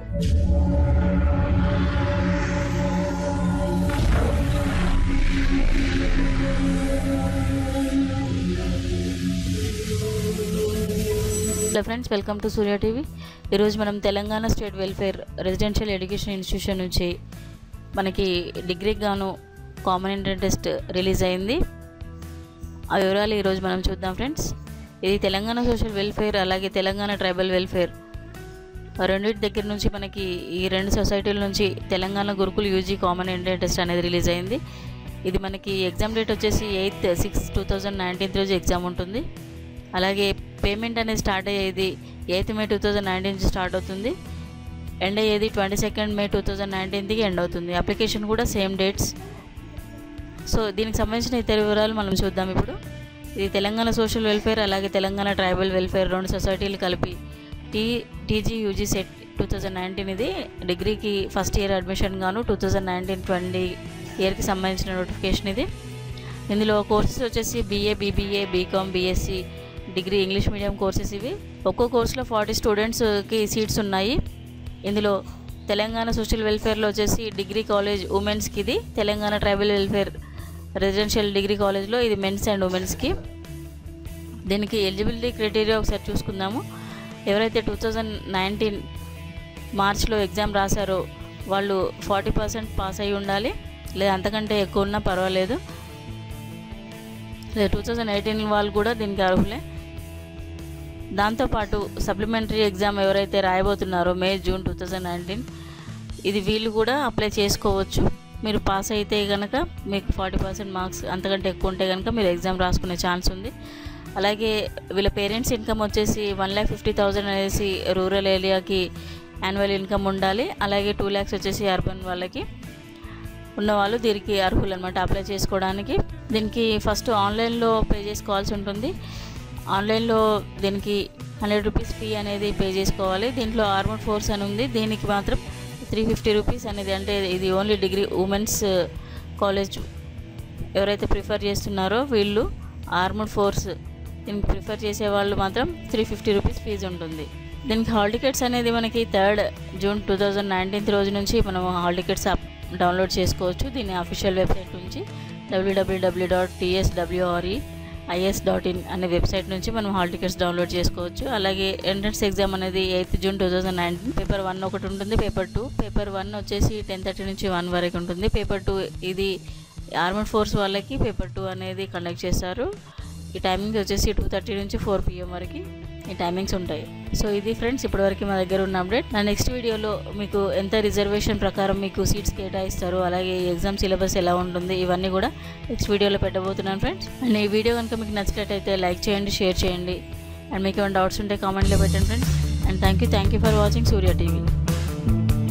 hello friends welcome to Surya TV ఈరోజు మనం Telangana state welfare residential education institution నుంచి మనకి డిగ్రీకి గాను కామన్ ఎంట్రన్స్ టెస్ట్ రిలీజ్ అయింది ఆ వివరాలు ఈరోజు మనం చూద్దాం ఫ్రెండ్స్ ఇది తెలంగాణ సోషల్ వెల్ఫేర్ అలాగే తెలంగాణ ట్రైబల్ వెల్ఫేర్ ఆ రెండింటి దగ్గర నుంచి మనకి ఈ రెండు సొసైటీల నుంచి Telangana Gurukul UG common entrance test అనేది రిలీజ్ అయింది ఇది మనకి ఎగ్జామ్ డేట్ వచ్చేసి eighth six two thousand nineteenth రోజు ఎగ్జామ్ ఉంటుంది అలాగే పేమెంట్ అనేది స్టార్ట్ అయ్యేది eighth May two thousand nineteen నుంచి స్టార్ట్ అవుతుంది ఎండ్ అయ్యేది twenty second May two thousand నైన్టీన్త్కి ఎండ్ అవుతుంది అప్లికేషన్ కూడా సేమ్ డేట్స్ సో దీనికి సంబంధించిన ఇతర వివరాలు మనం చూద్దాం ఇప్పుడు ఇది తెలంగాణ సోషల్ వెల్ఫేర్ అలాగే తెలంగాణ ట్రైబల్ వెల్ఫేర్ రెండు సొసైటీలు కలిపి T TG UG CET two thousand nineteen ఇది డిగ్రీకి ఫస్ట్ ఇయర్ అడ్మిషన్ గాను టూ థౌజండ్ నైన్టీన్ ట్వంటీ ఇయర్కి సంబంధించిన నోటిఫికేషన్ ఇది ఇందులో కోర్సెస్ వచ్చేసి BA BBA BCom BSc degree English medium courses ఇవి ఒక్కో కోర్సులో ఫార్టీ స్టూడెంట్స్కి సీట్స్ ఉన్నాయి ఇందులో తెలంగాణ సోషల్ వెల్ఫేర్లో వచ్చేసి డిగ్రీ కాలేజ్ ఉమెన్స్కి ఇది Telangana tribal welfare residential degree కాలేజ్లో ఇది మెన్స్ అండ్ ఉమెన్స్కి దీనికి ఎలిజిబిలిటీ క్రైటీరియా ఒకసారి చూసుకుందాము ఎవరైతే టూ థౌజండ్ నైన్టీన్ మార్చ్లో ఎగ్జామ్ రాశారో వాళ్ళు ఫార్టీ పర్సెంట్ పాస్ అయి ఉండాలి లేదా అంతకంటే ఎక్కువ ఉన్నా పర్వాలేదు లేదా టూ థౌజండ్ ఎయిటీన్ వాళ్ళు కూడా దీనికి అర్హులే దాంతోపాటు సప్లిమెంటరీ ఎగ్జామ్ ఎవరైతే రాయబోతున్నారో May June two thousand nineteen ఇది వీళ్ళు కూడా అప్లై చేసుకోవచ్చు మీరు పాస్ అయితే కనుక మీకు ఫార్టీ పర్సెంట్ మార్క్స్ అంతకంటే ఎక్కువ ఉంటే కనుక మీరు ఎగ్జామ్ రాసుకునే ఛాన్స్ ఉంది అలాగే వీళ్ళ పేరెంట్స్ ఇన్కమ్ వచ్చేసి వన్ ల్యాక్ ఫిఫ్టీ థౌజండ్ అనేసి రూరల్ ఏరియాకి యాన్యువల్ ఇన్కమ్ ఉండాలి అలాగే టూ ల్యాక్స్ వచ్చేసి అర్బన్ వాళ్ళకి ఉన్నవాళ్ళు దీనికి అర్హులు అనమాట అప్లై చేసుకోవడానికి దీనికి ఫస్ట్ ఆన్లైన్లో పే చేసుకోవాల్సి ఉంటుంది ఆన్లైన్లో దీనికి హండ్రెడ్ రూపీస్ ఫీ అనేది పే చేసుకోవాలి దీంట్లో ఆర్మడ్ ఫోర్స్ అని ఉంది దీనికి మాత్రం త్రీ ఫిఫ్టీ రూపీస్ అనేది అంటే ఇది ఓన్లీ డిగ్రీ ఉమెన్స్ కాలేజ్ ఎవరైతే ప్రిఫర్ చేస్తున్నారో వీళ్ళు ఆర్మడ్ ఫోర్స్ దీనికి ప్రిఫర్ చేసే వాళ్ళు మాత్రం త్రీ ఫిఫ్టీ రూపీస్ ఫీజు ఉంటుంది దీనికి హాల్ టికెట్స్ అనేది మనకి third June two thousand nineteenth రోజు నుంచి మనం హాల్ టికెట్స్ డౌన్లోడ్ చేసుకోవచ్చు దీని అఫీషియల్ వెబ్సైట్ నుంచి డబ్ల్యూడబ్ల్యూడబ్ల్యూ dot TSWREIS dot in అనే వెబ్సైట్ నుంచి మనం హాల్ టికెట్స్ డౌన్లోడ్ చేసుకోవచ్చు అలాగే ఎంట్రన్స్ ఎగ్జామ్ అనేది eighth June two thousand nineteen paper one ఒకటి ఉంటుంది పేపర్ టూ పేపర్ వన్ వచ్చేసి టెన్ థర్టీ నుంచి వన్ వరకు ఉంటుంది పేపర్ టూ ఇది ఆర్మడ్ ఫోర్స్ వాళ్ళకి పేపర్ టూ అనేది కండక్ట్ చేస్తారు ఈ టైమింగ్స్ వచ్చేసి టూ థర్టీ నుంచి ఫోర్ పిఎం వరకు ఈ టైమింగ్స్ ఉంటాయి సో ఇది ఫ్రెండ్స్ ఇప్పటివరకు మా దగ్గర ఉన్న అప్డేట్ నా నెక్స్ట్ వీడియోలో మీకు ఎంత రిజర్వేషన్ ప్రకారం మీకు సీట్స్ కేటాయిస్తారు అలాగే ఈ ఎగ్జామ్ సిలబస్ ఎలా ఉంటుంది ఇవన్నీ కూడా నెక్స్ట్ వీడియోలో పెట్టబోతున్నాను ఫ్రెండ్స్ అండ్ ఈ వీడియో కనుక మీకు నచ్చినట్టయితే లైక్ చేయండి షేర్ చేయండి అండ్ మీకు ఏమైనా డౌట్స్ ఉంటే కామెంట్లో పెట్టండి friends and thank you thank you for watching Surya TV